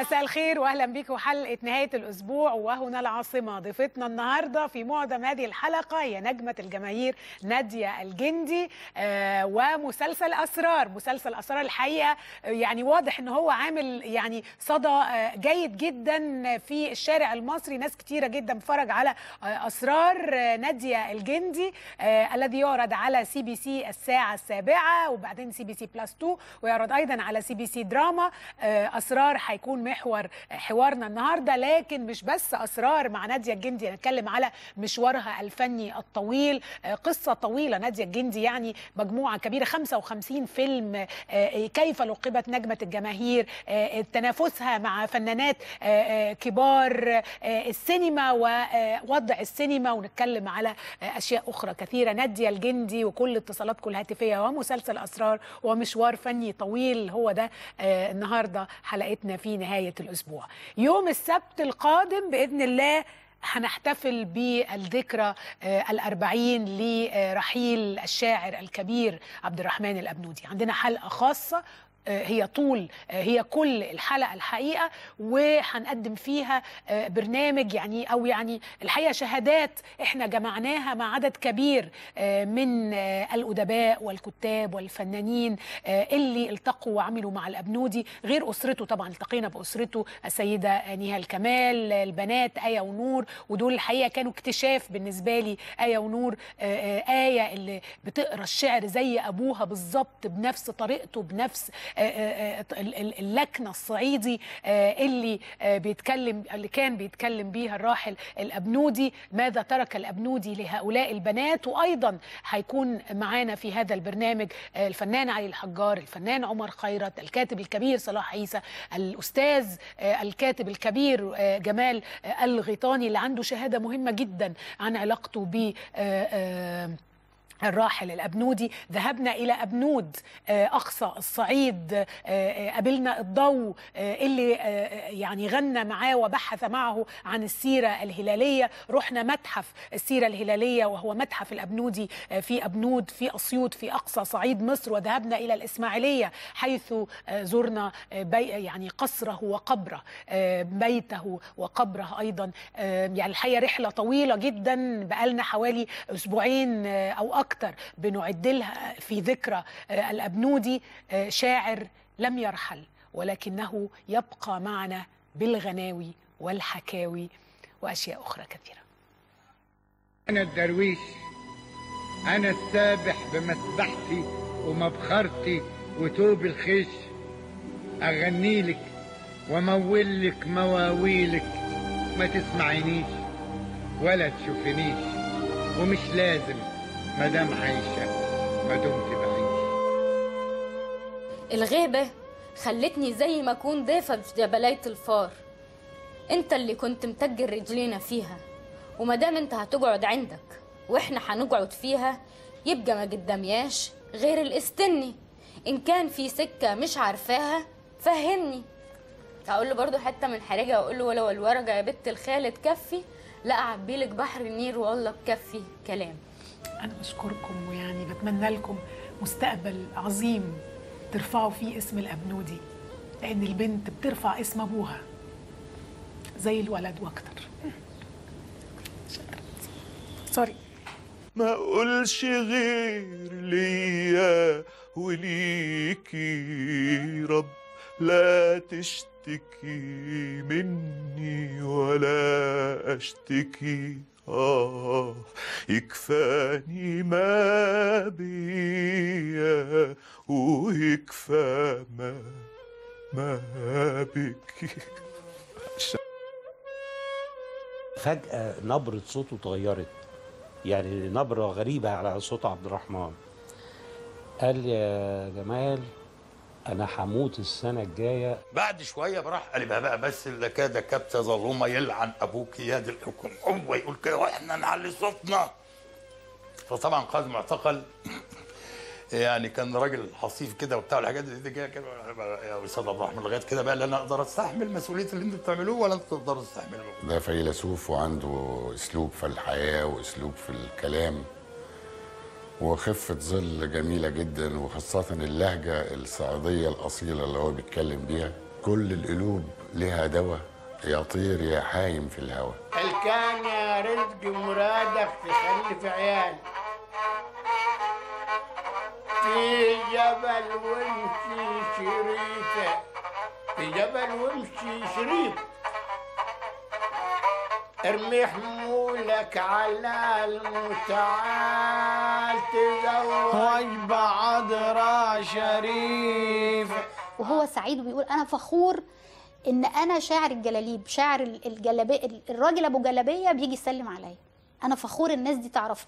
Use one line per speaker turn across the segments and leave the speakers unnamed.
مساء الخير واهلا بيكم حلقه نهايه الاسبوع وهنا العاصمه ضيفتنا النهارده في معظم هذه الحلقه هي نجمه الجماهير ناديه الجندي آه ومسلسل اسرار مسلسل اسرار الحقيقه آه، يعني واضح ان هو عامل يعني صدى آه جيد جدا في الشارع المصري ناس كتيره جدا بتتفرج على آه اسرار آه ناديه الجندي آه الذي يعرض على سي بي سي الساعه السابعه وبعدين سي بي سي بلس 2 ويعرض ايضا على سي بي سي دراما آه اسرار هيكون محور حوارنا النهارده لكن مش بس اسرار مع ناديه الجندي هنتكلم على مشوارها الفني الطويل آه، قصه طويله ناديه الجندي يعني مجموعه كبيره 55 فيلم آه، كيف لقبت نجمه الجماهير آه، تنافسها مع فنانات آه، آه، كبار آه، السينما ووضع السينما ونتكلم على آه، اشياء اخرى كثيره ناديه الجندي وكل اتصالاتكم الهاتفيه ومسلسل اسرار ومشوار فني طويل هو ده آه، النهارده حلقتنا في نهايه الاسبوع يوم السبت القادم باذن الله هنحتفل بالذكرى آه، الأربعين لرحيل الشاعر الكبير عبد الرحمن الأبنودي عندنا حلقة خاصة آه، هي طول آه، هي كل الحلقة الحقيقة وهنقدم فيها آه، برنامج يعني أو يعني الحقيقة شهادات احنا جمعناها مع عدد كبير آه، من آه، الأدباء والكتاب والفنانين آه، اللي التقوا وعملوا مع الأبنودي غير أسرته طبعا التقينا بأسرته السيدة نهال كمال البنات آية ونور ودول الحقيقة كانوا اكتشاف بالنسبة لي آية ونور آه، آه، آية اللي بتقرا الشعر زي أبوها بالظبط بنفس طريقته بنفس آه، آه، آه، ال- ال- اللكنة الصعيدي آه، اللي آه، بيتكلم اللي كان بيتكلم بيها الراحل الأبنودي ماذا ترك الأبنودي لهؤلاء البنات وأيضا هيكون معانا في هذا البرنامج آه، الفنان علي الحجار الفنان عمر خيرت الكاتب الكبير صلاح عيسى الأستاذ آه، الكاتب الكبير آه، جمال آه، الغيطاني اللي عنده شهادة مهمة جدا عن علاقته ب آه، آه، الراحل الأبنودي ذهبنا إلى أبنود آه، أقصى الصعيد آه، آه، قابلنا الضوء آه، اللي آه، يعني غنى معاه وبحث معه عن السيرة الهلالية رحنا متحف السيرة الهلالية وهو متحف الأبنودي آه، في أبنود في أسيوط في أقصى صعيد مصر وذهبنا إلى الإسماعيلية حيث آه، زرنا آه، بي يعني قصره وقبره آه، بيته وقبره أيضا آه، يعني الحقيقة رحلة طويلة جدا بقالنا حوالي أسبوعين آه، أو أكتر بنعد لها في ذكرى آه، الأبنودي آه، شاعر لم يرحل ولكنه يبقى معنا بالغناوي والحكاوي وأشياء أخرى كثيرة
أنا الدرويش أنا السابح بمسبحتي ومبخرتي وتوب الخيش أغنيلك ومولك مواويلك ما تسمعينيش ولا تشوفينيش ومش لازم مدام عايشة ما دمت بعيش
الغيبة خلتني زي ما أكون ضيفة في جبلية الفار انت اللي كنت متجر رجلينا فيها ومادام انت هتقعد عندك واحنا هنقعد فيها يبقى ما قدامياش غير الاستني ان كان في سكة مش عارفاها فهمني هقول له برضو حتة من حرجة واقول له ولو الورقة يا بنت الخالة تكفي لا اعبيلك بحر النير والله بكفي كلام
أنا بشكركم ويعني بتمنى لكم مستقبل عظيم ترفعوا فيه اسم الأبنودي لأن البنت بترفع اسم أبوها زي الولد وأكتر سوري
ما اقولش غير ليا وليكي رب لا تشتكي مني ولا اشتكي آه يكفاني ما بيا ويكفى ما ما بك
فجأة نبرة صوته اتغيرت يعني نبرة غريبة على صوت عبد الرحمن قال يا جمال أنا هموت السنة الجاية
بعد شويه براح قال لي بقى, بقى بس اللي كاد كبت ظلومه يلعن ابوك يا دي الحكم هو يقول كده واحنا نعلي صوتنا فطبعا قاضي معتقل يعني كان راجل حصيف كده وبتاع الحاجات دي, دي كده كده يا استاذ عبد الرحمن لغايه كده بقى لا انا اقدر استحمل مسؤوليه اللي انتوا بتعملوه ولا انتوا تقدروا تستحملوه
ده فيلسوف وعنده اسلوب في الحياه واسلوب في الكلام وخفة ظل جميلة جدا وخاصة اللهجة الصعيدية الأصيلة اللي هو بيتكلم بيها كل القلوب لها دوا يا طير يا حايم في الهوى
هل كان يا رزق مرادك تخلف عيال في جبل وامشي شريفة في جبل وامشي شريف ارمي حمولك على المتعال تزوج بعذراء شريفة
وهو سعيد وبيقول انا فخور ان انا شاعر الجلاليب شاعر الجلابيه الراجل ابو جلابيه بيجي يسلم عليا انا فخور الناس دي تعرفني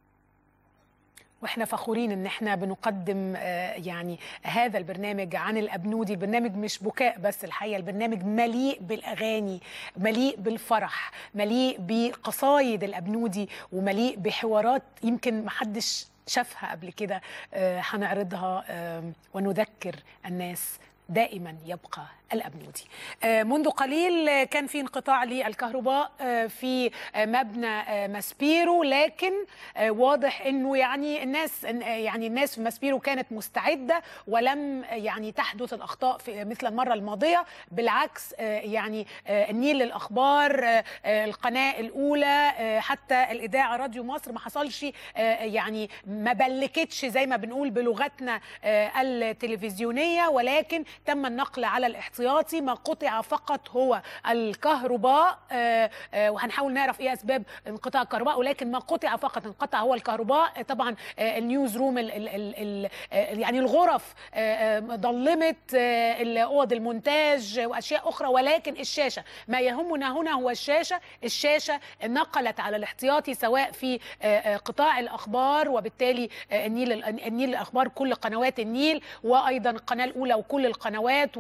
واحنا فخورين ان احنا بنقدم آه، يعني هذا البرنامج عن الابنودي البرنامج مش بكاء بس الحقيقه البرنامج مليء بالاغاني مليء بالفرح مليء بقصايد الابنودي ومليء بحوارات يمكن محدش شافها قبل كده آه، هنعرضها آه، ونذكر الناس دائما يبقى الأبنودي آه، منذ قليل آه، كان في انقطاع للكهرباء آه، في آه، مبنى آه، ماسبيرو لكن آه، واضح انه يعني الناس آه، يعني الناس في ماسبيرو كانت مستعده ولم آه، يعني تحدث الاخطاء في مثل المره الماضيه بالعكس آه، يعني آه، النيل للاخبار آه، آه، القناه الاولى آه، حتى الاذاعه راديو مصر ما حصلش آه، يعني ما بلكتش زي ما بنقول بلغتنا آه، التلفزيونيه ولكن تم النقل على الاحتياطي ما قطع فقط هو الكهرباء آه، آه، وهنحاول نعرف ايه اسباب انقطاع الكهرباء ولكن ما قطع فقط انقطع هو الكهرباء آه، طبعا آه، النيوز روم ال ال ال ال آه، يعني الغرف آه، آه، ضلمت آه، اوض المونتاج واشياء اخرى ولكن الشاشه ما يهمنا هنا هو الشاشه الشاشه نقلت على الاحتياطي سواء في آه، آه، قطاع الاخبار وبالتالي آه، النيل النيل الاخبار كل قنوات النيل وايضا القناه الاولى وكل القنوات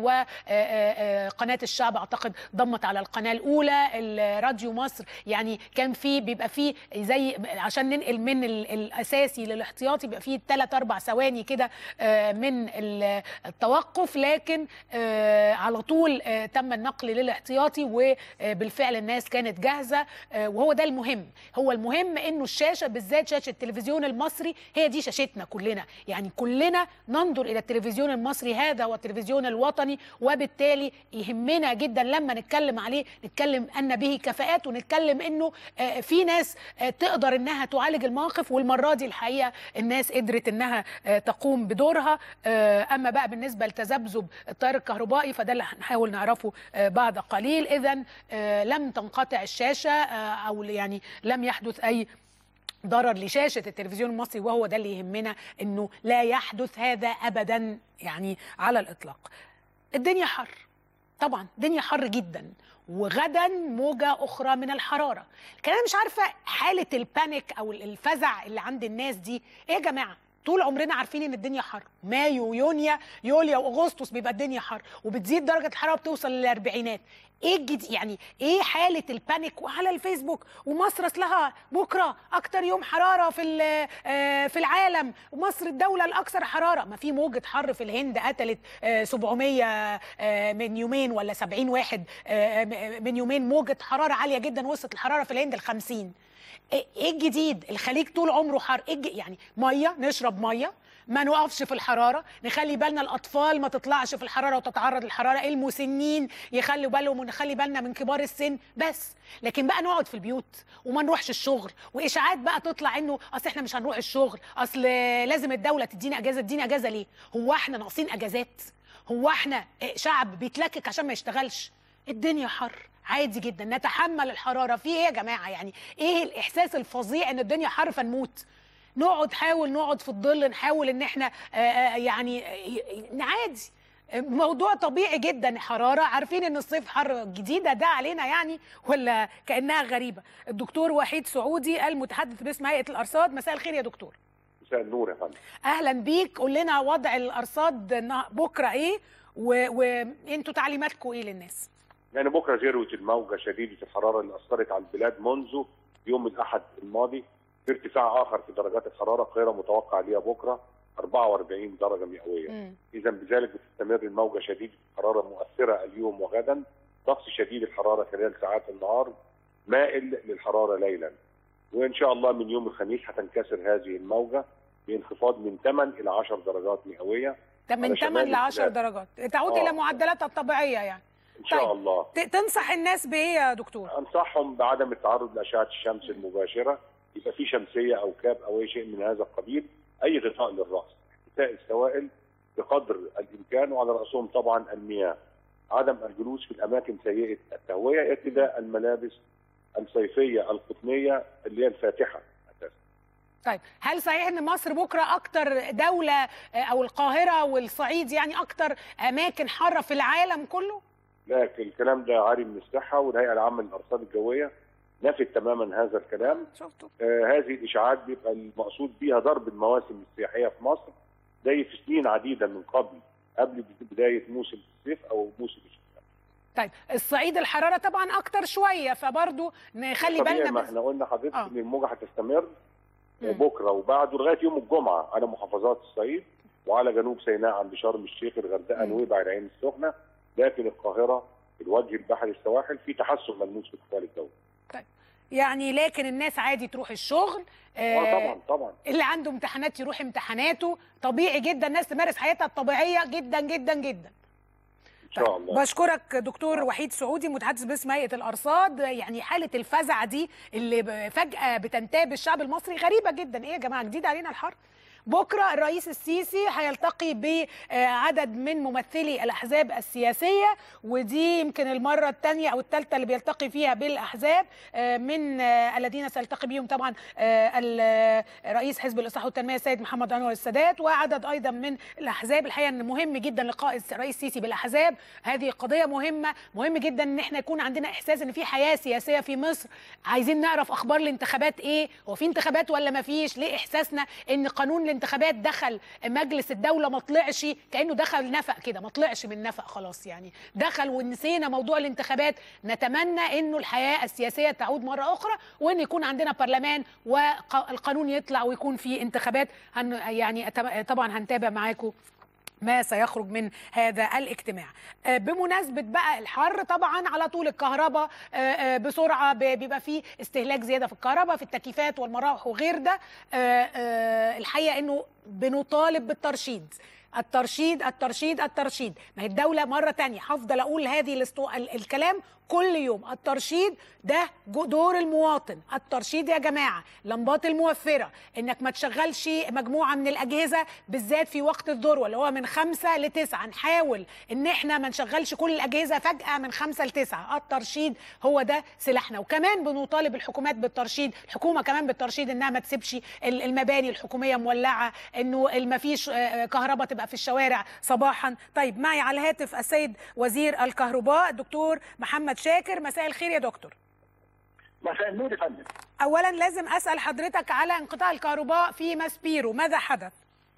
وقناه الشعب اعتقد ضمت على القناه الاولى الراديو مصر يعني كان في بيبقى في زي عشان ننقل من ال- الاساسي للاحتياطي بيبقى في ثلاث اربع ثواني كده آه، من ال- التوقف لكن آه، على طول آه، تم النقل للاحتياطي وبالفعل الناس كانت جاهزه آه، وهو ده المهم هو المهم انه الشاشه بالذات شاشه التلفزيون المصري هي دي شاشتنا كلنا يعني كلنا ننظر الى التلفزيون المصري هذا هو التلفزيون الوطني وبالتالي يهمنا جدا لما نتكلم عليه نتكلم ان به كفاءات ونتكلم انه آه، في ناس آه، تقدر انها تعالج المواقف والمره دي الحقيقه الناس قدرت انها آه، تقوم بدورها آه، اما بقى بالنسبه لتذبذب التيار الكهربائي فده اللي هنحاول نعرفه آه، بعد قليل اذا لم تنقطع الشاشه آه، او يعني لم يحدث اي ضرر لشاشه التلفزيون المصري وهو ده اللي يهمنا انه لا يحدث هذا ابدا يعني على الاطلاق الدنيا حر طبعا الدنيا حر جدا وغدا موجة أخرى من الحرارة لكن أنا مش عارفة حالة البانيك أو الفزع اللي عند الناس دي إيه يا جماعة طول عمرنا عارفين ان الدنيا حر مايو يونيا يوليا واغسطس بيبقى الدنيا حر وبتزيد درجه الحراره بتوصل للاربعينات ايه الجديد يعني ايه حاله البانيك وعلى الفيسبوك ومصر اصلها بكره اكتر يوم حراره في ال- آه، في العالم ومصر الدوله الاكثر حراره ما في موجه حر في الهند قتلت آه، 700 آه، من يومين ولا 70 واحد آه، م- من يومين موجه حراره عاليه جدا وصلت الحراره في الهند ل 50 ايه إيه الجديد الخليج طول عمره حر إيه الج- يعني ميه نشرب ميه ما نقفش في الحراره نخلي بالنا الاطفال ما تطلعش في الحراره وتتعرض للحراره المسنين يخلوا بالهم ونخلي بالنا من كبار السن بس لكن بقى نقعد في البيوت وما نروحش الشغل واشاعات بقى تطلع انه اصل احنا مش هنروح الشغل اصل لازم الدوله تدينا اجازه تدينا اجازه ليه هو احنا ناقصين اجازات هو احنا شعب بيتلكك عشان ما يشتغلش الدنيا حر عادي جدا نتحمل الحراره في ايه يا جماعه يعني ايه الاحساس الفظيع ان الدنيا حر فنموت نقعد حاول نقعد في الظل نحاول ان احنا آه، آه، يعني آه، عادي موضوع طبيعي جدا حرارة عارفين ان الصيف حر جديدة ده علينا يعني ولا كأنها غريبة الدكتور وحيد سعودي المتحدث باسم هيئة الأرصاد مساء الخير يا دكتور
مساء النور يا فندم
أهلا بيك قول لنا وضع الأرصاد النه- بكرة إيه و- وانتوا تعليماتكم إيه للناس
يعني بكره ذروه الموجه شديده الحراره اللي اثرت على البلاد منذ يوم الاحد الماضي في ارتفاع اخر في درجات الحراره القاهره متوقع ليها بكره 44 درجه مئويه
مم.
اذا بذلك بتستمر الموجه شديده الحراره مؤثره اليوم وغدا طقس شديد الحراره خلال ساعات النهار مائل للحراره ليلا وان شاء الله من يوم الخميس هتنكسر هذه الموجه بانخفاض من 8 الى 10 درجات مئويه
ده من
على
8
شمال
ل 10
البلاد.
درجات تعود
آه.
الى معدلاتها الطبيعيه يعني
ان شاء
طيب.
الله
ت- تنصح الناس بايه يا دكتور
انصحهم بعدم التعرض لاشعه الشمس المباشره يبقى في شمسيه او كاب او اي شيء من هذا القبيل اي غطاء للراس احتواء السوائل بقدر الامكان وعلى راسهم طبعا المياه عدم الجلوس في الاماكن سيئه التهويه ارتداء الملابس الصيفيه القطنيه اللي هي الفاتحه اساسا
طيب هل صحيح ان مصر بكره اكتر دوله آه، او القاهره والصعيد يعني اكتر اماكن حاره في العالم كله
لكن الكلام ده عاري من الصحه والهيئه العامه للارصاد الجويه نفت تماما هذا الكلام
شفتوا
آه هذه الاشاعات بيبقى المقصود بيها ضرب المواسم السياحيه في مصر زي في سنين عديده من قبل قبل بدايه موسم الصيف او موسم الشتاء
طيب الصعيد الحراره طبعا اكتر شويه فبرضه نخلي
طبيعي
بالنا
ما
بس
احنا قلنا حضرتك
آه.
ان الموجه هتستمر
مم.
بكره وبعده لغايه يوم الجمعه على محافظات الصعيد وعلى جنوب سيناء عند شرم الشيخ الغردقه
مم.
نويبع العين السخنه لكن القاهره الوجه البحري السواحل في تحسن ملموس في الاحوال الجويه
يعني لكن الناس عادي تروح الشغل
اه طبعا طبعا
اللي عنده امتحانات يروح امتحاناته طبيعي جدا الناس تمارس حياتها الطبيعيه جدا جدا جدا
ان شاء الله
بشكرك دكتور وحيد سعودي متحدث باسم هيئه الارصاد يعني حاله الفزع دي اللي ب- فجاه بتنتاب الشعب المصري غريبه جدا ايه يا جماعه جديد علينا الحر بكره الرئيس السيسي هيلتقي بعدد من ممثلي الاحزاب السياسيه ودي يمكن المره الثانيه او الثالثه اللي بيلتقي فيها بالاحزاب آه، من آه، الذين سيلتقي بهم طبعا آه، ال- رئيس حزب الاصلاح والتنميه السيد محمد انور السادات وعدد ايضا من الاحزاب الحقيقه ان مهم جدا لقاء الرئيس السيسي بالاحزاب هذه قضيه مهمه مهم جدا ان احنا يكون عندنا احساس ان في حياه سياسيه في مصر عايزين نعرف اخبار الانتخابات ايه هو في انتخابات ولا ما فيش ليه احساسنا ان قانون الانتخابات دخل مجلس الدوله ما طلعش كانه دخل نفق كده ما طلعش من نفق خلاص يعني دخل ونسينا موضوع الانتخابات نتمنى انه الحياه السياسيه تعود مره اخرى وان يكون عندنا برلمان والقانون يطلع ويكون في انتخابات هن يعني أتم- طبعا هنتابع معاكم ما سيخرج من هذا الاجتماع آه، بمناسبة بقى الحر طبعا على طول الكهرباء آه، آه، بسرعة ب- بيبقى فيه استهلاك زيادة في الكهرباء في التكييفات والمراوح وغير ده آه، آه، الحقيقة انه بنطالب بالترشيد الترشيد الترشيد الترشيد ما هي الدولة مرة تانية هفضل أقول هذه الاستو... ال- الكلام كل يوم الترشيد ده جو- دور المواطن الترشيد يا جماعة لمبات الموفرة انك ما تشغلش مجموعة من الأجهزة بالذات في وقت الذروة اللي هو من خمسة لتسعة نحاول ان احنا ما نشغلش كل الأجهزة فجأة من خمسة لتسعة الترشيد هو ده سلاحنا وكمان بنطالب الحكومات بالترشيد الحكومة كمان بالترشيد انها ما تسيبش ال- المباني الحكومية مولعة انه ما فيش كهرباء تبقى في الشوارع صباحا طيب معي على الهاتف السيد وزير الكهرباء الدكتور محمد شاكر مساء الخير يا دكتور
مساء النور يا فندم
اولا لازم اسال حضرتك على انقطاع الكهرباء في ماسبيرو ماذا حدث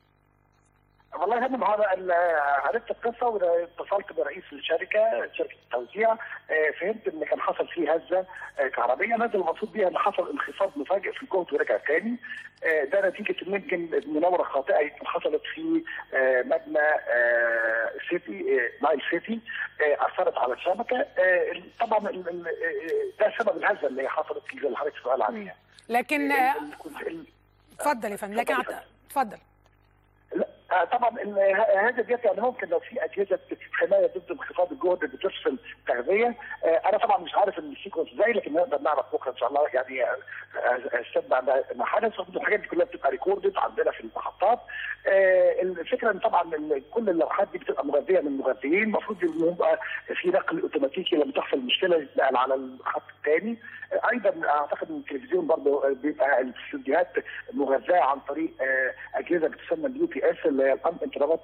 والله يا فندم هذا ال- عرفت القصه واتصلت برئيس الشركه شركه التوزيع آه، فهمت ان كان حصل فيه هزه آه، كهربيه نزل المقصود بيها ان حصل انخفاض مفاجئ في الجهد ورجع تاني آه، ده نتيجه ان يمكن مناوره خاطئه يمكن حصلت في آه، مبنى آه، سيتي آه، نايل سيتي آه، اثرت على الشبكه آه، طبعا ال- ال- آه، ده سبب الهزه اللي هي حصلت اللي حضرتك سؤال عليها
لكن
ال- ال- ال-
اتفضل يا فندم لكن
اتفضل يا
أعت- اتفضل
لا آه، طبعا ال- ه- هذا ديت يعني ممكن لو في اجهزه حمايه ضد انخفاض الجهد بتفصل تغذيه آه، انا طبعا مش عارف ان السيكونس ازاي لكن نقدر نعرف بكره ان شاء الله يعني آه، آه، استنى ما- ما حدث الحاجات دي كلها بتبقى ريكوردد عندنا في المحطات آه، الفكره ان طبعا ال- كل اللوحات دي بتبقى مغذيه من مغذيين المفروض انه يبقى في نقل اوتوماتيكي لما تحصل مشكله يتنقل على الخط الثاني آه، ايضا اعتقد ان التلفزيون برضه بيبقى الاستوديوهات مغذاه عن طريق آه، اجهزه بتسمى اليو بي اس اللي هي الان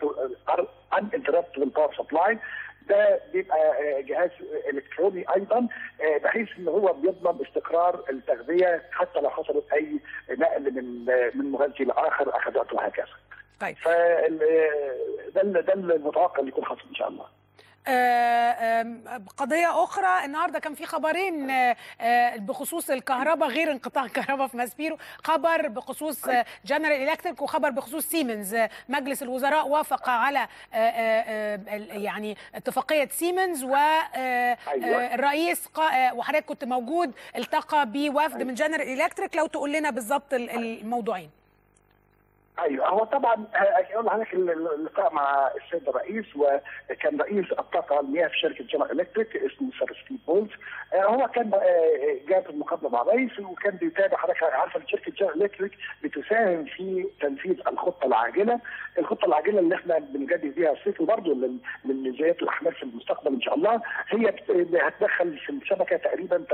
انتربتبل باور سبلاي ده بيبقى آه، جهاز الكتروني ايضا آه، بحيث ان هو بيضمن استقرار التغذيه حتى لو حصلت اي نقل من آه، من مغذي لاخر اخذ وقت وهكذا.
طيب
فال ده ال- ده المتوقع اللي يكون حصل ان شاء الله.
آه، آم، قضية أخرى النهاردة كان في خبرين آه، آه، بخصوص الكهرباء غير انقطاع الكهرباء في ماسبيرو خبر بخصوص جنرال إلكتريك وخبر بخصوص سيمنز آه، مجلس الوزراء وافق على آه، آه، آه، ال- يعني اتفاقية سيمنز والرئيس وحضرتك كنت موجود التقى بوفد من جنرال إلكتريك لو تقول لنا بالظبط ال- الموضوعين
ايوه هو طبعا آه، اقول لحضرتك ال- ال- اللقاء مع السيد الرئيس وكان رئيس الطاقه والمياه في شركه جنرال الكتريك اسمه سير ستيف بولز آه، هو كان آه، جاب المقابله مع الرئيس وكان بيتابع حضرتك عارفه إن شركه جنرال الكتريك بتساهم في تنفيذ الخطه العاجله الخطه العاجله اللي احنا بنجدد بيها الصيف وبرضه لل- للزيات الاحمال في المستقبل ان شاء الله هي بت- هتدخل في الشبكه تقريبا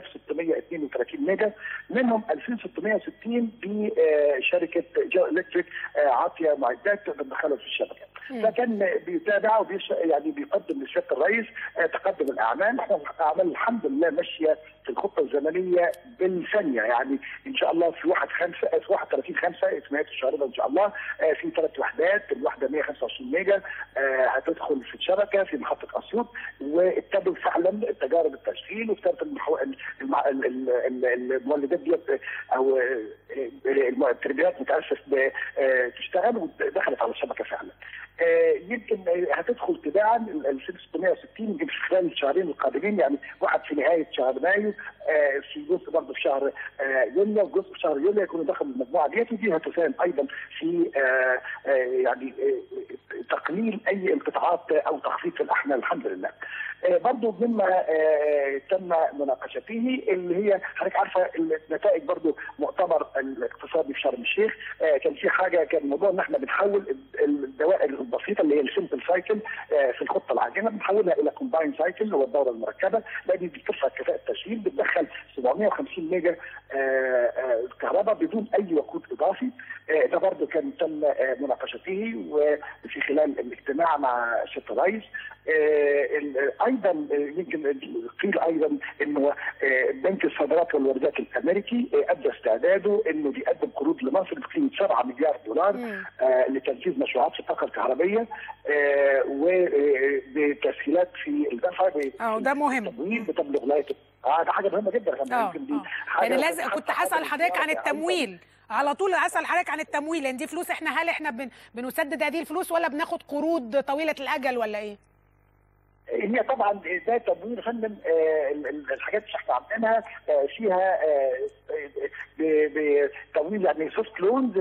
3632 ميجا منهم 2660 بشركه جنرال الكتريك آه، عاطيه معدات بتدخلها في الشبكه فكان بيتابع وبيش يعني بيقدم لسياده الرئيس آه، تقدم الاعمال احنا الاعمال الحمد لله ماشيه في الخطه الزمنيه بالثانيه يعني ان شاء الله في 1 5 في 31 5 في نهايه الشهر ده ان شاء الله آه، في ثلاث وحدات الوحده 125 ميجا آه، هتدخل في الشبكه في محطه اسيوط وابتدوا فعلا تجارب التشغيل وابتدت المحو... المع... ال- ال- ال- المولدات ديت او آه، الم- التربيات متاسف ب- آه، تشتغل ودخلت على الشبكه فعلا. آه، يمكن آه، هتدخل تباعا ال ال 660 يمكن في خلال الشهرين القادمين يعني واحد في نهايه شهر مايو آه، في جزء برضه في شهر آه، يونيو وجزء في شهر يوليو يكونوا دخلوا المجموعه ديت ودي هتساهم ايضا في آه، آه، يعني آه، تقليل اي انقطاعات او تخفيف في الاحمال الحمد لله. آه، برضو مما آه، تم مناقشته اللي هي حضرتك عارفه النتائج برضو مؤتمر الاقتصادي في شرم الشيخ آه، كان في حاجه كان موضوع ان احنا بنحول الدوائر البسيطه اللي هي السمبل سايكل في الخطه العاجله بنحولها الى كومباين سايكل اللي هو الدوره المركبه لان دي بترفع كفاءه التشغيل بتدخل 750 ميجا آه، آه، كهرباء بدون اي وقود اضافي آه، ده برضو كان تم آه، مناقشته وفي خلال الاجتماع مع سياده الرئيس آه، ال- ايضا آه، يمكن قيل ايضا انه آه، بنك الصادرات والواردات الامريكي آه، ابدى استعداده انه بيقدم قروض لمصر بقيمه 7 مليار دولار آه، لتنفيذ مشروعات في الطاقه الكهربائيه آه، وبتسهيلات في الدفع
اه ده مهم
تمويل بتبلغ لغايه اه ده حاجه مهمه جدا يا فندم.
اه
يمكن دي
اه
حاجة
يعني لازم
حتى
كنت
حاجة
هسال حضرتك عن
أيضاً.
التمويل على طول اسال حضرتك عن التمويل لان دي فلوس احنا هل احنا بن... بنسدد هذه الفلوس ولا بناخد قروض طويله الاجل ولا ايه؟
هي طبعا ده تمويل يا فندم آه، ال- ال- الحاجات اللي احنا عاملينها آه، فيها آه، ب- بتمويل يعني سوفت لونز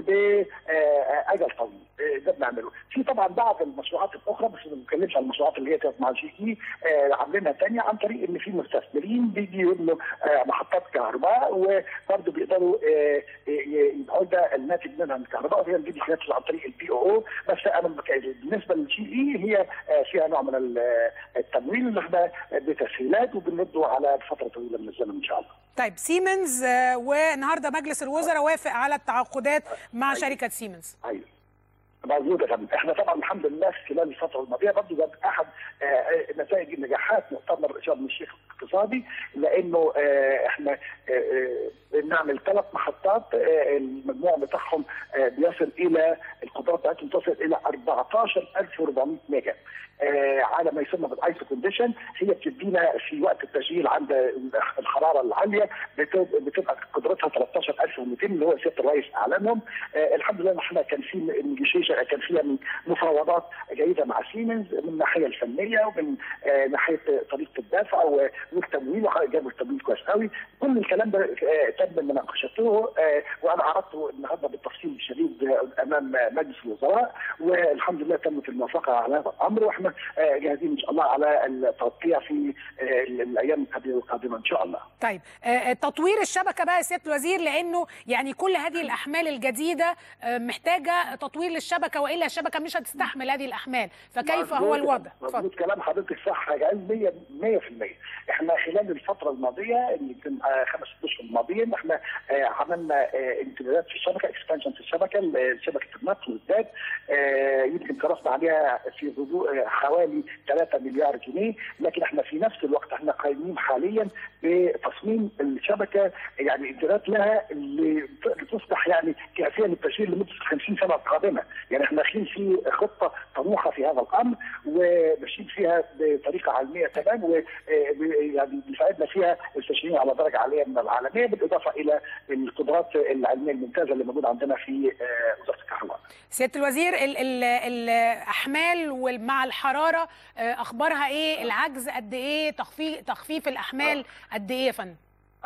باجل طويل آه، ده بنعمله في طبعا بعض المشروعات الاخرى بس ما بنتكلمش عن المشروعات اللي هي كانت مع جي اي آه، عاملينها تانية عن طريق ان في مستثمرين بيجي يبنوا آه، محطات كهرباء وبرضه بيقدروا آه، ي- يبقوا ده الناتج منها من الكهرباء وهي دي حاجات عن طريق البي او او بس انا بك- بالنسبه للجي اي هي آه، فيها نوع من ال- التمويل اللي احنا بتسهيلات وبنمده على فتره طويله من الزمن ان شاء الله.
طيب سيمنز آه، والنهارده مجلس الوزراء وافق على التعاقدات مع شركه سيمنز
ايوه موجوده كمان احنا طبعا الحمد لله خلال الفتره الماضيه برضه ده احد آه، نتائج نجاحات مؤتمر شرم الشيخ الاقتصادي لانه آه، احنا آه، آه، بنعمل ثلاث محطات آه، المجموع بتاعهم آه، بيصل الى القدرات بتاعتهم تصل الى 14400 ميجا آه، على ما يسمى بالايسو كونديشن هي بتدينا في وقت التشغيل عند الحراره العاليه بت- بتبقى قدرتها 13200 اللي هو سياده الرئيس اعلنهم آه، الحمد لله إن احنا كان في نيجوشيشن كان فيها من مفاوضات جيده مع سيمنز من الناحيه الفنيه ومن آه، ناحيه طريقه الدفع و- والتمويل جابوا التمويل كويس قوي كل الكلام ده آه، تم مناقشته آه، وانا عرضته النهارده بالتفصيل الشديد آه، امام مجلس الوزراء والحمد لله تمت الموافقه على هذا الامر واحنا آه، جاهزين ان شاء الله على التوقيع في آه، الايام القادمه ان شاء الله.
طيب آه، تطوير الشبكه بقى يا سياده الوزير لانه يعني كل هذه الاحمال الجديده آه، محتاجه تطوير للشبكه والا الشبكه مش هتستحمل هذه الاحمال فكيف هو
مظبوط-
الوضع؟
مظبوط كلام حضرتك صح يا 100 100% احنا خلال الفتره الماضيه اللي يمكن آه، خمس ست اشهر الماضيين احنا آه، عملنا آه، امتدادات في الشبكه اكسبانشن في الشبكه ل- شبكه النقل والزاد آه، يمكن صرفنا عليها في هدوء آه، حوالي 3 مليار جنيه لكن احنا في نفس الوقت احنا قايمين حاليا بتصميم الشبكه يعني امتداد لها اللي تصبح يعني كافيه للتشغيل لمده 50 سنه القادمه يعني احنا داخلين في خطه طموحه في هذا الامر وماشيين فيها بطريقه علميه تمام و يعني بيساعدنا فيها التشغيل على درجه عاليه من العالميه بالاضافه الى القدرات العلميه الممتازه اللي موجوده عندنا في آه، وزاره الكهرباء.
سياده الوزير ال- ال- الاحمال ومع الحراره آه، اخبارها ايه؟ العجز قد ايه؟ تخفيف تخفيف الاحمال قد ايه يا فندم؟
اه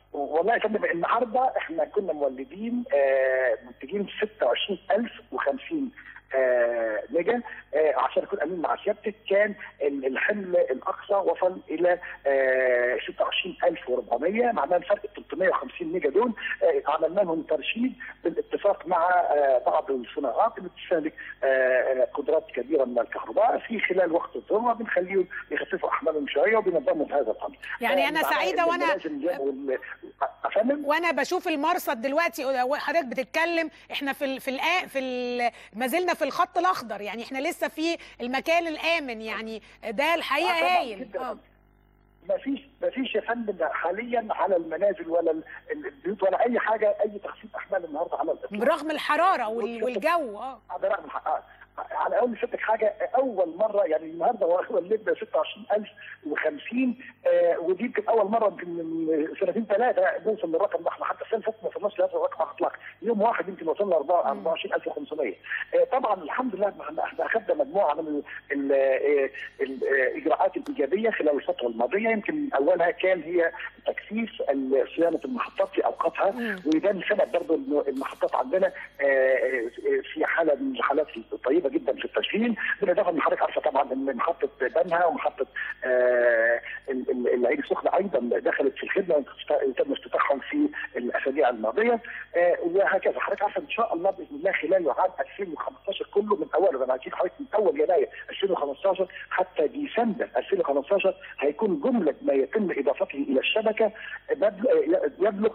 والله يا فندم النهارده احنا كنا مولدين آه، منتجين 26050 آه، ميجا آه، عشان اكون امين مع سيادتك كان ال- الحمل الاقصى وصل الى آه، 26400 معناه الفرق 350 ميجا دول آه، عملنا لهم ترشيد بالاتفاق مع آه، بعض الصناعات اللي بتستهلك آه، آه، قدرات كبيره من الكهرباء في خلال وقت الذروه بنخليهم يخففوا احمالهم شويه وبنظموا هذا الامر
يعني أنا
فمعناه
سعيدة
إن
وأنا-
لازم يبقوا ال- افندم
وانا بشوف المرصد دلوقتي حضرتك بتتكلم احنا في ال في ال في ال ما زلنا في الخط الاخضر يعني احنا لسه في المكان الامن يعني ده الحقيقه
آه، طبعاً
هايل
جداً.
اه
ما فيش ما فيش يا فندم حاليا على المنازل ولا ال- البيوت ولا اي حاجه اي تخفيف احمال النهارده على الاطلاق
برغم الحراره وال- والجو اه
برغم الح- آه، على اول ستك حاجه اول مره يعني النهارده ولدنا 26050 آه ودي يمكن اول مره يمكن من سنتين ثلاثه نوصل للرقم ده احنا حتى السنه اللي فاتت ما وصلناش لهذا الرقم على الاطلاق يوم واحد يمكن وصلنا 24500 آه طبعا الحمد لله احنا احنا اخذنا مجموعه من ال- ال- آه، الاجراءات الايجابيه خلال الفتره الماضيه يمكن اولها كان هي تكثيف ال- صيانه المحطات في اوقاتها وده اللي سبب برضه انه المحطات عندنا آه، آه، في حاله من الحالات الطيبه جدا في التشغيل بالاضافه ان حضرتك عارفه طبعا ان محطه بنها ومحطه آه، ال- ال- العين السخنه ايضا دخلت في الخدمه وتم افتتاحهم في الاسابيع الماضيه آه، وهكذا حضرتك عارفه ان شاء الله باذن الله خلال عام 2015 كله من اوله انا هجيب حضرتك من اول يناير 2015 حتى ديسمبر 2015 هيكون جمله ما يتم اضافته الى الشبكه مبلغ- يبلغ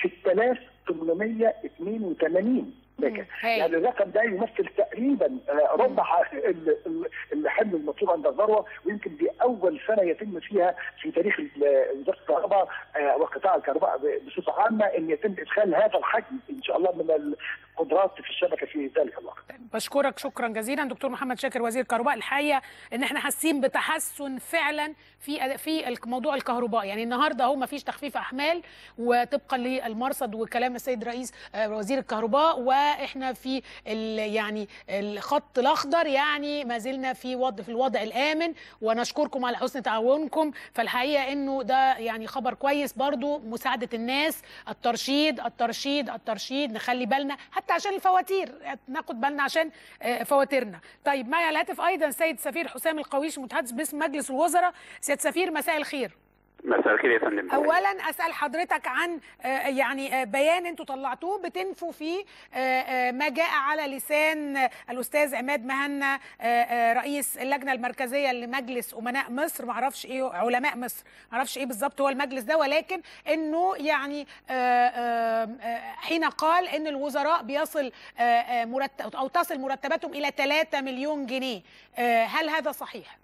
6882 ميجا
هاي.
يعني الرقم ده يمثل تقريبا آه، ربع ال- ال- الحمل المطلوب عند الذروه ويمكن دي اول سنه يتم فيها في تاريخ ال- وزاره الكهرباء آه، وقطاع الكهرباء ب- بصفه عامه ان يتم ادخال هذا الحجم ان شاء الله من القدرات في الشبكه في ذلك الوقت.
بشكرك شكرا جزيلا دكتور محمد شاكر وزير الكهرباء الحقيقه ان احنا حاسين بتحسن فعلا في في الك- موضوع الكهرباء يعني النهارده اهو ما فيش تخفيف احمال وطبقا للمرصد وكلام السيد رئيس آه، وزير الكهرباء واحنا في ال- يعني الخط الاخضر يعني ما زلنا في وضع في الوضع الامن ونشكركم على حسن تعاونكم فالحقيقه انه ده يعني خبر كويس برضو مساعده الناس الترشيد الترشيد الترشيد نخلي بالنا حتى عشان الفواتير ناخد بالنا عشان آه، فواتيرنا طيب معي على الهاتف ايضا سيد سفير حسام القويش متحدث باسم مجلس الوزراء سيد سفير مساء الخير
مساء الخير يا فندم
اولا اسال حضرتك عن آه، يعني آه، بيان انتوا طلعتوه بتنفوا فيه آه، آه، ما جاء على لسان آه، الاستاذ عماد مهنا آه، آه، رئيس اللجنه المركزيه لمجلس امناء مصر معرفش ايه علماء مصر معرفش ايه بالظبط هو المجلس ده ولكن انه يعني آه، آه، آه، حين قال ان الوزراء بيصل آه، آه، مرتب او تصل مرتباتهم الى 3 مليون جنيه آه، هل هذا صحيح؟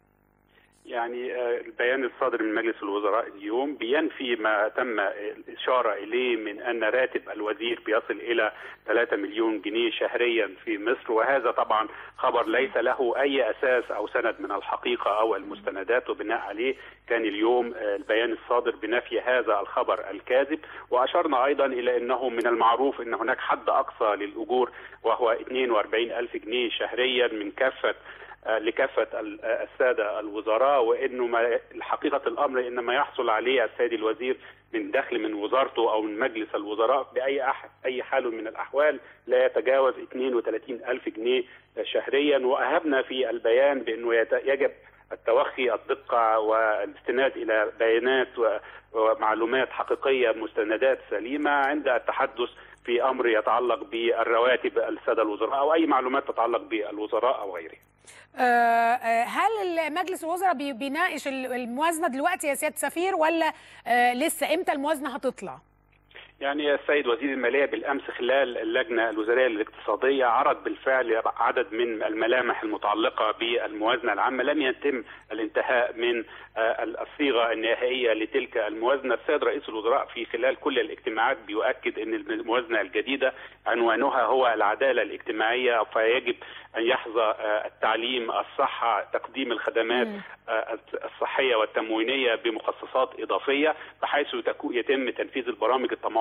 يعني آه، البيان الصادر من مجلس الوزراء اليوم بينفي ما تم الإشارة إليه من أن راتب الوزير بيصل إلى 3 مليون جنيه شهريا في مصر وهذا طبعا خبر ليس له أي أساس أو سند من الحقيقة أو المستندات وبناء عليه كان اليوم آه، البيان الصادر بنفي هذا الخبر الكاذب وأشرنا أيضا إلى أنه من المعروف أن هناك حد أقصى للأجور وهو 42 ألف جنيه شهريا من كافة آه، لكافة ال- آه، السادة الوزراء وأنه ما حقيقة الأمر إن ما يحصل عليه السيد الوزير من دخل من وزارته أو من مجلس الوزراء بأي أح أي حال من الأحوال لا يتجاوز 32 ألف جنيه شهريا وأهبنا في البيان بأنه يت- يجب التوخي الدقة والاستناد إلى بيانات و- ومعلومات حقيقية مستندات سليمة عند التحدث في أمر يتعلق بالرواتب السادة الوزراء أو أي معلومات تتعلق بالوزراء أو غيره
آه، آه، هل مجلس الوزراء بي- بيناقش ال- الموازنه دلوقتي يا سياده سفير ولا آه، لسه امتى الموازنه هتطلع؟
يعني السيد وزير المالية بالأمس خلال اللجنة الوزارية الاقتصادية عرض بالفعل عدد من الملامح المتعلقة بالموازنة العامة لم يتم الانتهاء من آه، الصيغة النهائية لتلك الموازنة السيد رئيس الوزراء في خلال كل الاجتماعات بيؤكد أن الموازنة الجديدة عنوانها هو العدالة الاجتماعية فيجب أن يحظى آه، التعليم الصحة تقديم الخدمات آه، الصحية والتموينية بمخصصات إضافية بحيث تكو- يتم تنفيذ البرامج الطموحة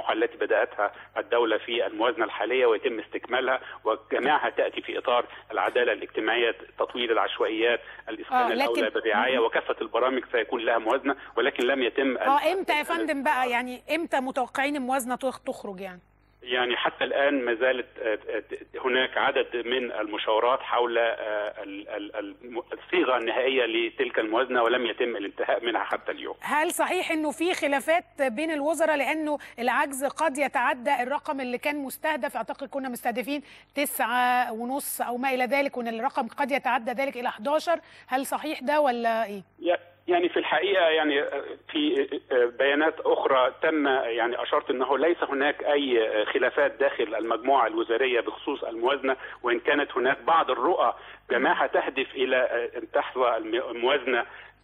المرحله التي بداتها الدوله في الموازنه الحاليه ويتم استكمالها وجميعها تاتي في اطار العداله الاجتماعيه تطوير العشوائيات الاسكان
آه،
آه
لكن-
الاولى بالرعايه وكافه البرامج سيكون لها موازنه ولكن لم يتم
اه امتى يا فندم بقى يعني امتى متوقعين الموازنه تخ- تخرج يعني
يعني حتى الآن ما زالت آه، آه، هناك عدد من المشاورات حول آه، ال- ال- الم- الصيغة النهائية لتلك الموازنة ولم يتم الانتهاء منها حتى اليوم
هل صحيح انه في خلافات بين الوزراء لانه العجز قد يتعدى الرقم اللي كان مستهدف اعتقد كنا مستهدفين تسعة ونص او ما الى ذلك وان الرقم قد يتعدى ذلك الى 11 هل صحيح ده ولا ايه
يعني في الحقيقة يعني في بيانات أخرى تم يعني أشرت أنه ليس هناك أي خلافات داخل المجموعة الوزارية بخصوص الموازنة وإن كانت هناك بعض الرؤى جماعها تهدف إلى أن تحظى الموازنة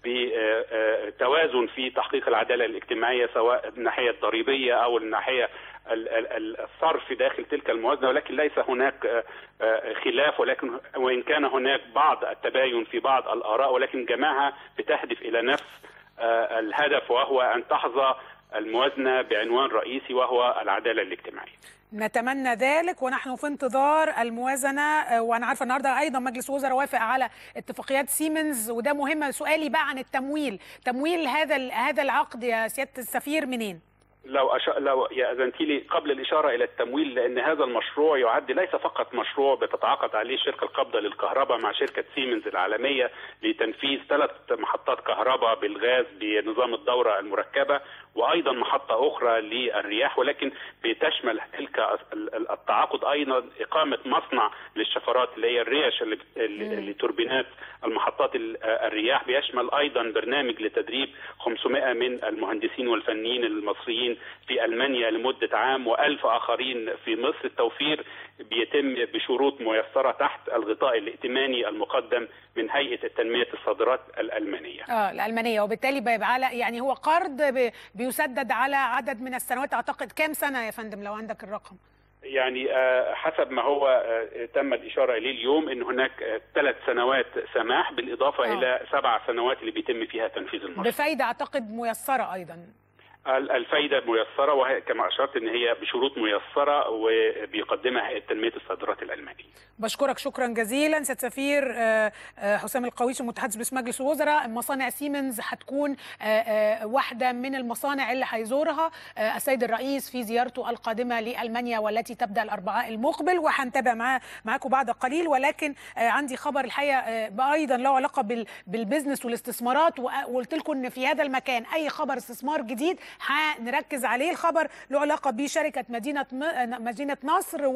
بتوازن في تحقيق العدالة الاجتماعية سواء الناحية الضريبية أو الناحية ال- ال- ال- الصرف داخل تلك الموازنة ولكن ليس هناك آه، آه، خلاف ولكن وإن كان هناك بعض التباين في بعض الآراء ولكن جماعها بتهدف إلى نفس آه، الهدف وهو أن تحظى الموازنة بعنوان رئيسي وهو العدالة الاجتماعية
نتمنى ذلك ونحن في انتظار الموازنه آه، وانا عارفه النهارده ايضا مجلس الوزراء وافق على اتفاقيات سيمنز وده مهم سؤالي بقى عن التمويل تمويل هذا ال- هذا العقد يا سياده السفير منين
لو أش... لو يأذنت لي قبل الإشارة إلى التمويل لأن هذا المشروع يعد ليس فقط مشروع بتتعاقد عليه شركة القابضة للكهرباء مع شركة سيمنز العالمية لتنفيذ ثلاث محطات كهرباء بالغاز بنظام الدورة المركبة وأيضا محطة أخرى للرياح ولكن بتشمل تلك ال- ال- التعاقد أيضا إقامة مصنع للشفرات اللي هي الريش اللي اللي- لتوربينات المحطات ال- الرياح بيشمل أيضا برنامج لتدريب 500 من المهندسين والفنيين المصريين في ألمانيا لمدة عام وألف آخرين في مصر التوفير بيتم بشروط ميسرة تحت الغطاء الائتماني المقدم من هيئة التنمية الصادرات الألمانية
اه الالمانيه وبالتالي بيبقى على يعني هو قرض ب- بيسدد على عدد من السنوات اعتقد كام سنه يا فندم لو عندك الرقم
يعني آه، حسب ما هو آه، تم الإشارة إليه اليوم أن هناك ثلاث سنوات سماح بالإضافة
آه.
إلى سبع سنوات اللي بيتم فيها تنفيذ المشروع
بفايده اعتقد ميسره ايضا
ال- الفايدة ميسرة وهي كما أشرت أن هي بشروط ميسرة وبيقدمها هيئة تنمية الصادرات الألمانية
بشكرك شكرا جزيلا سيد سفير آه، آه، حسام القويش المتحدث باسم مجلس الوزراء مصانع سيمنز هتكون آه، آه، واحده من المصانع اللي هيزورها آه، السيد الرئيس في زيارته القادمه لالمانيا والتي تبدا الاربعاء المقبل وهنتابع معاه معاكم بعد قليل ولكن آه، عندي خبر الحقيقه آه، ايضا له علاقه بال- بالبزنس والاستثمارات وأ- وقلت لكم ان في هذا المكان اي خبر استثمار جديد هنركز عليه الخبر له علاقه بشركه مدينه م- مدينه نصر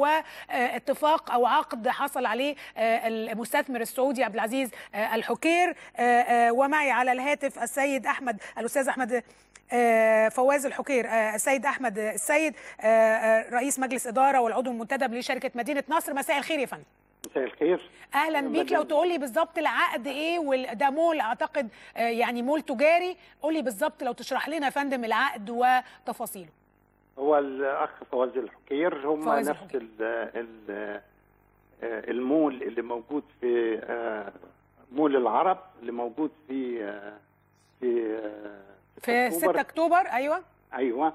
واتفاق او عقد حصل عليه آه، المستثمر السعودي عبد العزيز آه، الحكير آه، آه، ومعي على الهاتف السيد احمد الاستاذ احمد آه، فواز الحكير آه، السيد احمد السيد آه، آه، رئيس مجلس اداره والعضو المنتدب لشركه مدينه نصر مساء الخير يا فندم
مساء الخير
اهلا بيك لو تقول لي بالظبط العقد ايه وده مول اعتقد آه، يعني مول تجاري قول لي بالظبط لو تشرح لنا يا فندم العقد وتفاصيله
هو الاخ فواز الحكير هم
فواز
نفس ال ال المول اللي موجود في آه، مول العرب اللي موجود في آه، في آه،
في 6 اكتوبر ايوه
ايوه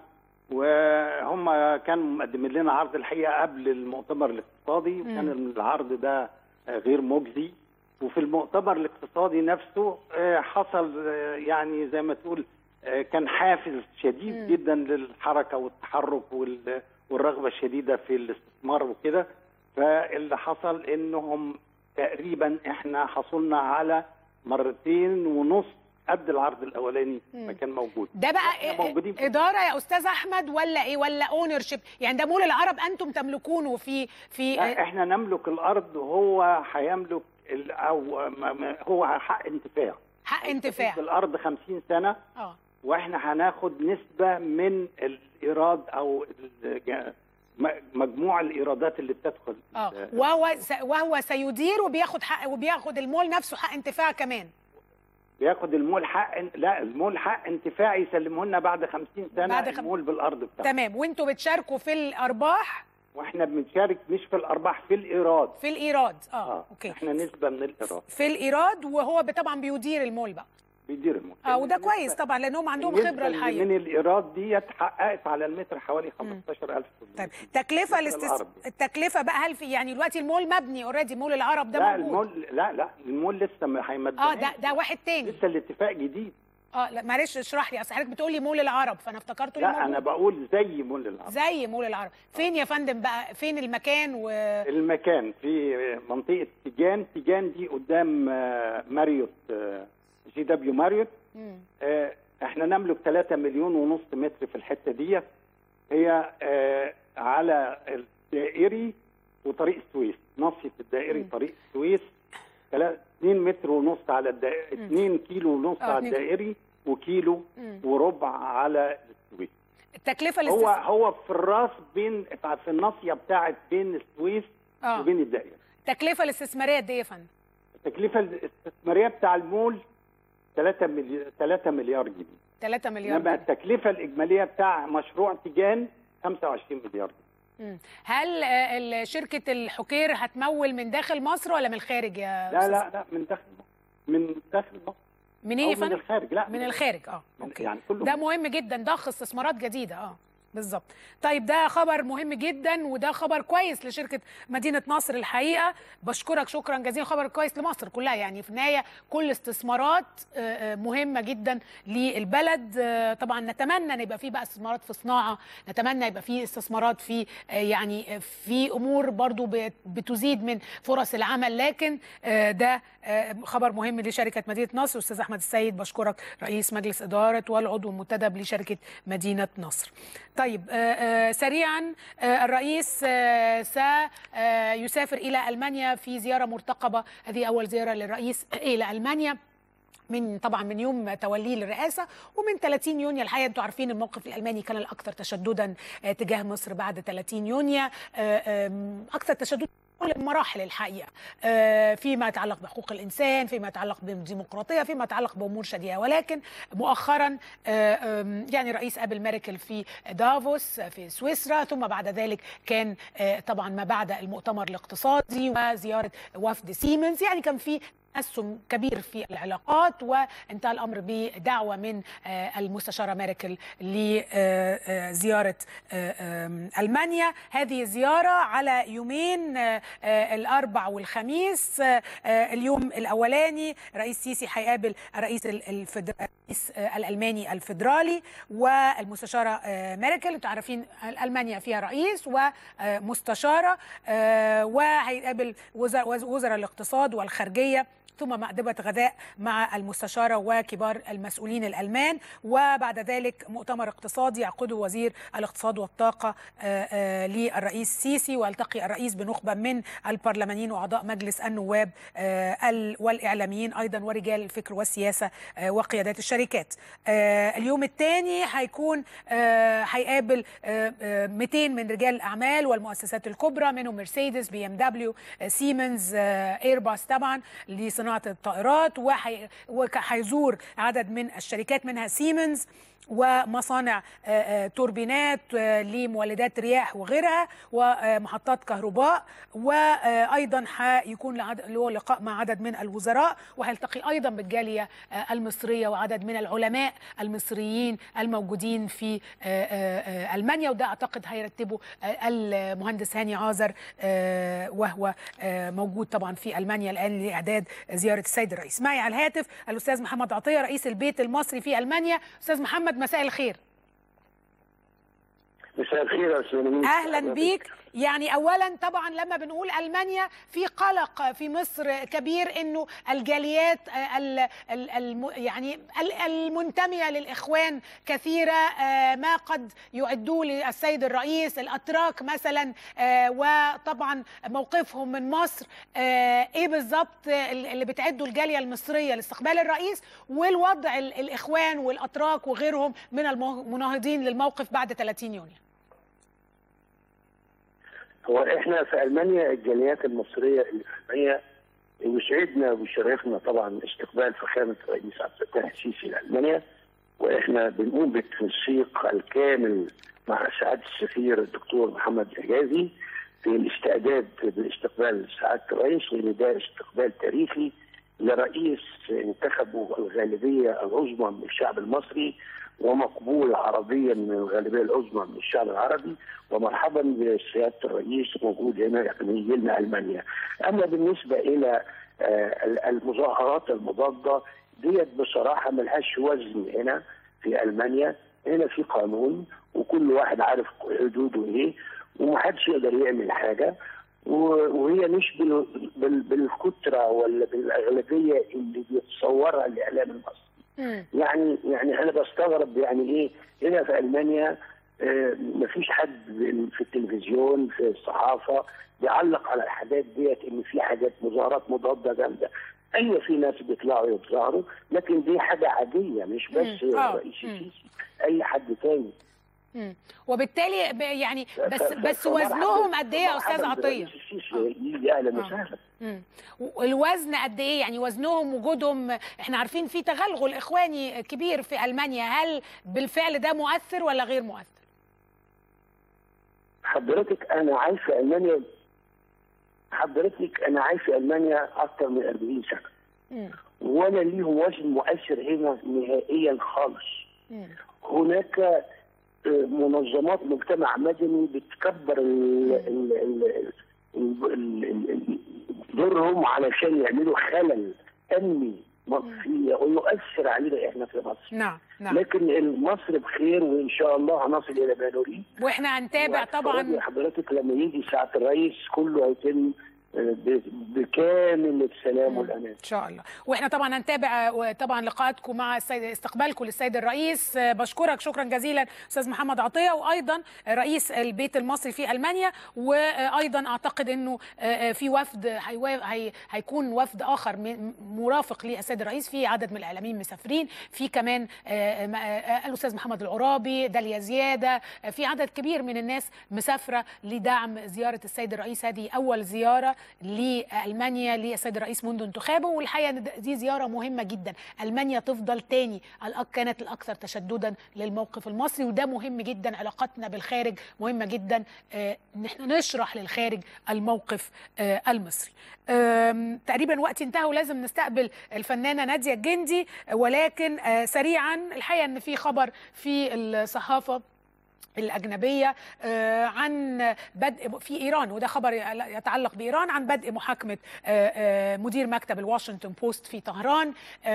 وهم كانوا مقدمين لنا عرض الحقيقه قبل المؤتمر الاقتصادي وكان العرض ده آه، غير مجزي وفي المؤتمر الاقتصادي نفسه آه، حصل آه، يعني زي ما تقول آه، كان حافز شديد جدا للحركه والتحرك وال- والرغبه الشديده في الاستثمار وكده فاللي حصل انهم تقريبا احنا حصلنا على مرتين ونص قد العرض الاولاني ما كان موجود
ده بقى
إحنا موجودين في
اداره يا استاذ احمد ولا ايه ولا اونر شيب يعني ده مول العرب انتم تملكونه في في
لا احنا نملك الارض وهو هيملك ال- او ما- ما- هو حق انتفاع
حق انتفاع
الارض 50 سنه
اه
واحنا هناخد نسبه من الايراد او الج- م- مجموع الايرادات اللي بتدخل
اه وهو س- وهو سيدير وبياخد حق وبياخد المول نفسه حق انتفاع كمان
بياخد المول حق لا المول حق انتفاع يسلمه لنا بعد 50 سنه
بعد خم-
المول بالارض بتاعه
تمام وانتوا بتشاركوا في الارباح
واحنا بنشارك مش في الارباح في الايراد
في الايراد اه,
اه
اوكي
احنا نسبه من الايراد
في الايراد وهو ب- طبعا بيدير المول بقى
بيدير المول
اه وده كويس طبعا لانهم عندهم
النسبة
خبره
اللي
الحقيقه
من الايراد دي اتحققت على المتر حوالي 15000
طيب تكلفه
مثل
الاستس...
العرب.
التكلفه بقى هل في يعني دلوقتي المول مبني اوريدي مول العرب ده
لا
موجود
المول لا لا المول لسه ما هيمدناش
اه ده ده واحد تاني
لسه الاتفاق جديد
اه لا معلش اشرح لي اصل حضرتك بتقول لي مول العرب فانا افتكرته
لا
الموجود.
انا بقول زي مول العرب
زي مول العرب فين يا فندم بقى فين المكان و
المكان في منطقه تيجان تيجان دي قدام آه، ماريوت آه، جي دبليو ماريوت
مم.
آه، احنا نملك 3 مليون ونص متر في الحته دي هي آه، على الدائري وطريق السويس ناصيه الدائري طريق السويس 2 متر ونص على الدائري 2 كيلو ونص
آه،
على
اتنين-
الدائري وكيلو
مم.
وربع على السويس
التكلفه
هو
الاستس...
هو في الراس بين في الناصيه بتاعت بين السويس
اه
وبين الدائري
التكلفه الاستثماريه قد ايه يا فندم
التكلفه الاستثماريه بتاع المول 3 مليار 3 مليار جنيه
3 مليار
انما
جنيه.
التكلفه الاجماليه بتاع مشروع تيجان 25 مليار جنيه
مم. هل آه، ال- شركه الحكير هتمول من داخل مصر ولا من الخارج يا
لا
أستاذ؟
لا لا من داخل مصر من داخل مصر
منين
أو
يا
من
فندم
الخارج لا
من الخارج اه
من-
اوكي
يعني كله
ده مهم جدا ضخ استثمارات جديده اه بالظبط طيب ده خبر مهم جدا وده خبر كويس لشركه مدينه نصر الحقيقه بشكرك شكرا جزيلا خبر كويس لمصر كلها يعني في النهايه كل استثمارات آه، آه، مهمه جدا للبلد آه، طبعا نتمنى ان يبقى في بقى استثمارات في صناعه نتمنى يبقى في استثمارات في آه، يعني آه، في امور برضو بت- بتزيد من فرص العمل لكن آه، ده آه، خبر مهم لشركه مدينه نصر استاذ احمد السيد بشكرك رئيس مجلس اداره والعضو المنتدب لشركه مدينه نصر طيب آه، آه، سريعا آه، الرئيس آه، سيسافر الى المانيا في زياره مرتقبه هذه اول زياره للرئيس الى المانيا من طبعا من يوم توليه للرئاسه ومن 30 يونيو الحقيقه انتم عارفين الموقف الالماني كان الاكثر تشددا آه، تجاه مصر بعد 30 يونيو آه، آم، اكثر تشدد كل المراحل الحقيقه آه، فيما يتعلق بحقوق الانسان فيما يتعلق بالديمقراطيه فيما يتعلق بامور شديده ولكن مؤخرا آه، آم، يعني رئيس ابل ميركل في دافوس في سويسرا ثم بعد ذلك كان آه، طبعا ما بعد المؤتمر الاقتصادي وزياره وفد سيمنز يعني كان في تقسم كبير في العلاقات وانتهى الامر بدعوه من آه، المستشاره ميركل لزياره المانيا هذه زياره على يومين آه، آه، الاربع والخميس آه، آه، اليوم الاولاني رئيس سيسي هيقابل الرئيس ال- الفد- الرئيس آه، الالماني الفيدرالي والمستشاره آه، ميركل انتوا عارفين المانيا فيها رئيس ومستشاره آه، وهيقابل وزراء وزراء الاقتصاد والخارجيه ثم مأدبة غذاء مع المستشارة وكبار المسؤولين الألمان وبعد ذلك مؤتمر اقتصادي يعقده وزير الاقتصاد والطاقة آه، آه، للرئيس سيسي ويلتقي الرئيس بنخبة من البرلمانيين وأعضاء مجلس النواب آه، ال- والإعلاميين أيضا ورجال الفكر والسياسة آه، وقيادات الشركات آه، اليوم الثاني هيكون آه، هيقابل آه، آه، 200 من رجال الأعمال والمؤسسات الكبرى منهم مرسيدس بي ام دبليو آه، سيمنز آه، ايرباص طبعا لصناعة الطائرات وهي- وهيزور عدد من الشركات منها سيمنز ومصانع آه، آه، توربينات آه، لمولدات رياح وغيرها ومحطات كهرباء وايضا هيكون لعد- له لقاء مع عدد من الوزراء وهيلتقي ايضا بالجاليه آه، المصريه وعدد من العلماء المصريين الموجودين في آه، آه، آه، المانيا وده اعتقد هيرتبه آه، المهندس هاني عازر آه، وهو آه، موجود طبعا في المانيا الان لاعداد زياره السيد الرئيس معي على الهاتف الاستاذ محمد عطيه رئيس البيت المصري في المانيا استاذ محمد مساء الخير
مساء الخير يا استاذ نبيل.
اهلا بيك يعني اولا طبعا لما بنقول المانيا في قلق في مصر كبير انه الجاليات آه، ال ال الم يعني ال- المنتميه للاخوان كثيره آه، ما قد يعدوه للسيد الرئيس الاتراك مثلا آه، وطبعا موقفهم من مصر آه، ايه بالظبط اللي بتعده الجاليه المصريه لاستقبال الرئيس والوضع ال- الاخوان والاتراك وغيرهم من المناهضين للموقف بعد 30 يونيو
هو احنا في المانيا الجاليات المصريه اللي في المانيا يسعدنا ويشرفنا طبعا استقبال فخامه الرئيس عبد الفتاح السيسي لالمانيا واحنا بنقوم بالتنسيق الكامل مع سعاده السفير الدكتور محمد حجازي في الاستعداد باستقبال سعاده الرئيس لان ده استقبال تاريخي لرئيس انتخبه الغالبيه العظمى من الشعب المصري ومقبول عربيا من الغالبيه العظمى من الشعب العربي ومرحبا بسياده الرئيس موجود هنا يعني يجي لنا المانيا. اما بالنسبه الى آه، المظاهرات المضاده ديت بصراحه ملهاش وزن هنا في المانيا هنا في قانون وكل واحد عارف حدوده ايه ومحدش يقدر يعمل حاجه و- وهي مش بال- بال- بالكتره ولا بالاغلبيه اللي بيتصورها الاعلام المصري يعني يعني انا بستغرب يعني ايه هنا في المانيا آه، مفيش حد في التلفزيون في الصحافه بيعلق على الحاجات ديت ان في حاجات مظاهرات مضاده جامده ايوه في ناس بيطلعوا يتظاهروا لكن دي حاجه عاديه مش بس
مم. آه.
رئيس السيسي اي حد تاني
مم. وبالتالي ب- يعني بس
ف-
بس
فمرحبا-
وزنهم قد ايه يا
مرحبا
استاذ عطيه؟
برئيس السيسي يجي اهلا وسهلا
مم. والوزن قد ايه يعني وزنهم وجودهم احنا عارفين في تغلغل اخواني كبير في المانيا هل بالفعل ده مؤثر ولا غير مؤثر؟
حضرتك انا عايش في المانيا حضرتك انا عايش في المانيا اكثر من 40 سنه
مم.
ولا ليه وزن مؤثر هنا نهائيا خالص
مم.
هناك آه، منظمات مجتمع مدني بتكبر ال- ال- ال- ال- ال- ال- ال- دورهم علشان يعملوا خلل امني في ويؤثر علينا احنا في مصر
نعم نعم
لكن مصر بخير وان شاء الله هنصل الى ما نريد
واحنا هنتابع طبعا
حضرتك لما يجي ساعه الرئيس كله هيتم آه، ب- بكامل السلام والامان
ان شاء الله واحنا طبعا هنتابع آه، طبعا لقاءاتكم مع السيد استقبالكم للسيد الرئيس آه، بشكرك شكرا جزيلا استاذ محمد عطيه وايضا رئيس البيت المصري في المانيا وايضا اعتقد انه آه، آه، في وفد هيوا- هي- هيكون وفد اخر من- مرافق للسيد الرئيس في عدد من الاعلاميين مسافرين في كمان آه، م- آه، الاستاذ محمد العرابي داليا زياده آه، في عدد كبير من الناس مسافره لدعم زياره السيد الرئيس هذه اول زياره لالمانيا للسيد الرئيس منذ انتخابه والحقيقه إن دي زياره مهمه جدا المانيا تفضل تاني الأك- كانت الاكثر تشددا للموقف المصري وده مهم جدا علاقتنا بالخارج مهمه جدا آه، ان احنا نشرح للخارج الموقف آه، المصري آم، تقريبا وقت انتهى ولازم نستقبل الفنانه ناديه الجندي آه، ولكن آه، سريعا الحقيقه ان في خبر في الصحافه الأجنبية آه، عن بدء في إيران وده خبر يتعلق بإيران عن بدء محاكمة آه، آه، مدير مكتب الواشنطن بوست في طهران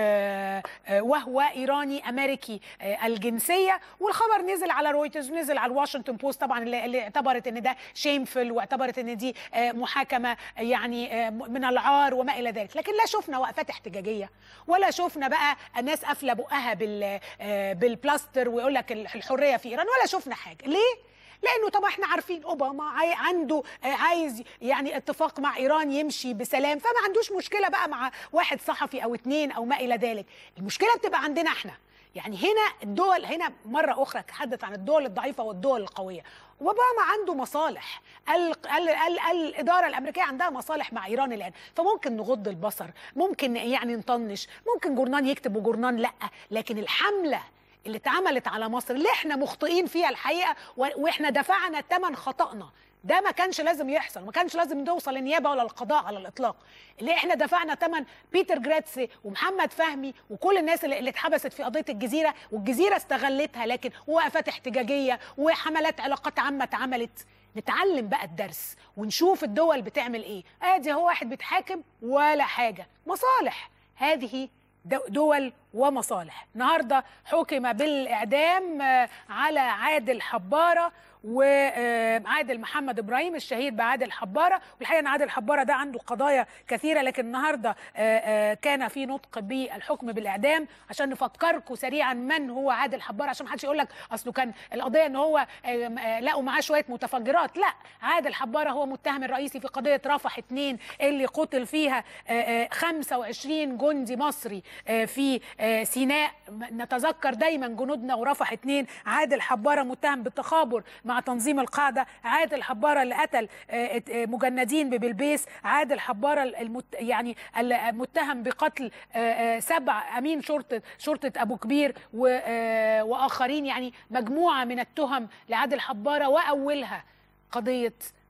آه، آه، وهو إيراني أمريكي آه، الجنسية والخبر نزل على رويترز ونزل على الواشنطن بوست طبعا اللي اللي اعتبرت ان ده شيمفل واعتبرت ان دي آه، محاكمة يعني آه، من العار وما إلى ذلك لكن لا شفنا وقفات احتجاجية ولا شفنا بقى الناس قافلة بقها بال آه، بالبلاستر ويقول لك الحرية في إيران ولا شفنا حاجة ليه؟ لانه طبعا احنا عارفين اوباما عاي- عنده آه، عايز يعني اتفاق مع ايران يمشي بسلام فما عندوش مشكله بقى مع واحد صحفي او اتنين او ما الى ذلك المشكله بتبقى عندنا احنا يعني هنا الدول هنا مره اخرى تحدث عن الدول الضعيفه والدول القويه اوباما عنده مصالح ال ال ال الاداره الامريكيه عندها مصالح مع ايران الان فممكن نغض البصر ممكن يعني نطنش ممكن جورنان يكتب وجورنان لا لكن الحمله اللي اتعملت على مصر اللي احنا مخطئين فيها الحقيقه و- واحنا دفعنا ثمن خطأنا ده ما كانش لازم يحصل ما كانش لازم نوصل للنيابه ولا القضاء على الاطلاق اللي احنا دفعنا ثمن بيتر جراتسي ومحمد فهمي وكل الناس اللي, اللي اتحبست في قضيه الجزيره والجزيره استغلتها لكن وقفات احتجاجيه وحملات علاقات عامه اتعملت نتعلم بقى الدرس ونشوف الدول بتعمل ايه ادي هو واحد بيتحاكم ولا حاجه مصالح هذه دو- دول ومصالح النهارده حكم بالاعدام آه، على عادل حباره وعادل محمد ابراهيم الشهيد بعادل حباره والحقيقه ان عادل حباره ده عنده قضايا كثيره لكن النهارده آه، آه، كان في نطق بالحكم بالاعدام عشان نفكركم سريعا من هو عادل حباره عشان ما حدش يقول لك اصله كان القضيه ان هو آه، آه، لقوا معاه شويه متفجرات لا عادل حباره هو المتهم الرئيسي في قضيه رفح اتنين اللي قتل فيها آه، آه، 25 جندي مصري آه، في آه، سيناء نتذكر دايما جنودنا ورفح اتنين عادل حباره متهم بالتخابر مع تنظيم القاعده عادل حباره اللي قتل آه، ات- آه، مجندين ببلبيس عادل حباره المت يعني المتهم بقتل آه، آه، سبع امين شرطه شرطه ابو كبير و- آه، واخرين يعني مجموعه من التهم لعادل حباره واولها قضيه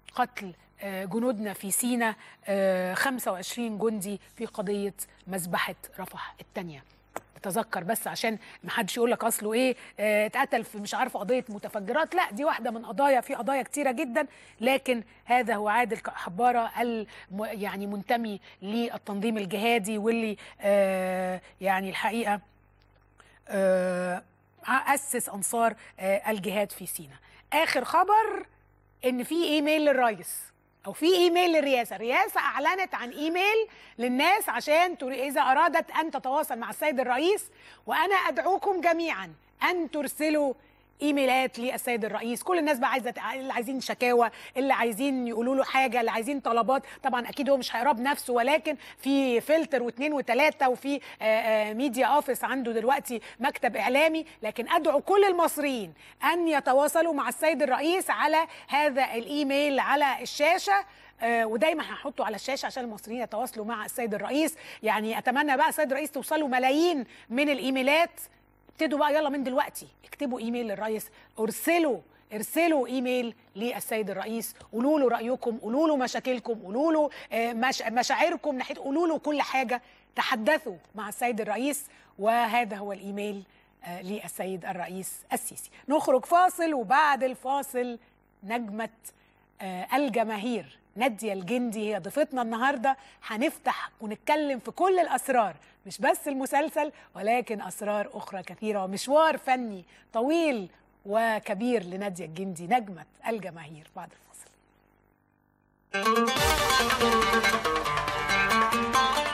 قتل آه، جنودنا في سينا آه، 25 جندي في قضيه مذبحه رفح الثانيه تذكر بس عشان ما حدش يقول لك اصله ايه آه، اتقتل في مش عارفه قضيه متفجرات لا دي واحده من قضايا في قضايا كتيره جدا لكن هذا هو عادل حباره الم يعني منتمي للتنظيم الجهادي واللي آه، يعني الحقيقه آه، اسس انصار آه، الجهاد في سينا اخر خبر ان في ايميل للرئيس او في ايميل للرئاسه الرئاسه اعلنت عن ايميل للناس عشان تر- اذا ارادت ان تتواصل مع السيد الرئيس وانا ادعوكم جميعا ان ترسلوا ايميلات للسيد الرئيس كل الناس بقى عايزه تع- اللي عايزين شكاوى اللي عايزين يقولوا له حاجه اللي عايزين طلبات طبعا اكيد هو مش هيقرا بنفسه ولكن في فلتر واثنين وثلاثه وفي آه، آه، ميديا اوفيس عنده دلوقتي مكتب اعلامي لكن ادعو كل المصريين ان يتواصلوا مع السيد الرئيس على هذا الايميل على الشاشه آه، ودايما هنحطه على الشاشه عشان المصريين يتواصلوا مع السيد الرئيس يعني اتمنى بقى السيد الرئيس توصلوا ملايين من الايميلات ابتدوا بقى يلا من دلوقتي اكتبوا ايميل للرئيس ارسلوا ارسلوا ايميل للسيد الرئيس قولوا له رايكم قولوا له مشاكلكم قولوا له آه، مش مشاعركم ناحيه قولوا له كل حاجه تحدثوا مع السيد الرئيس وهذا هو الايميل آه، للسيد الرئيس السيسي نخرج فاصل وبعد الفاصل نجمه آه، الجماهير نادية الجندي هي ضيفتنا النهاردة هنفتح ونتكلم في كل الأسرار مش بس المسلسل ولكن أسرار أخرى كثيرة ومشوار فني طويل وكبير لنادية الجندي نجمة الجماهير بعد الفاصل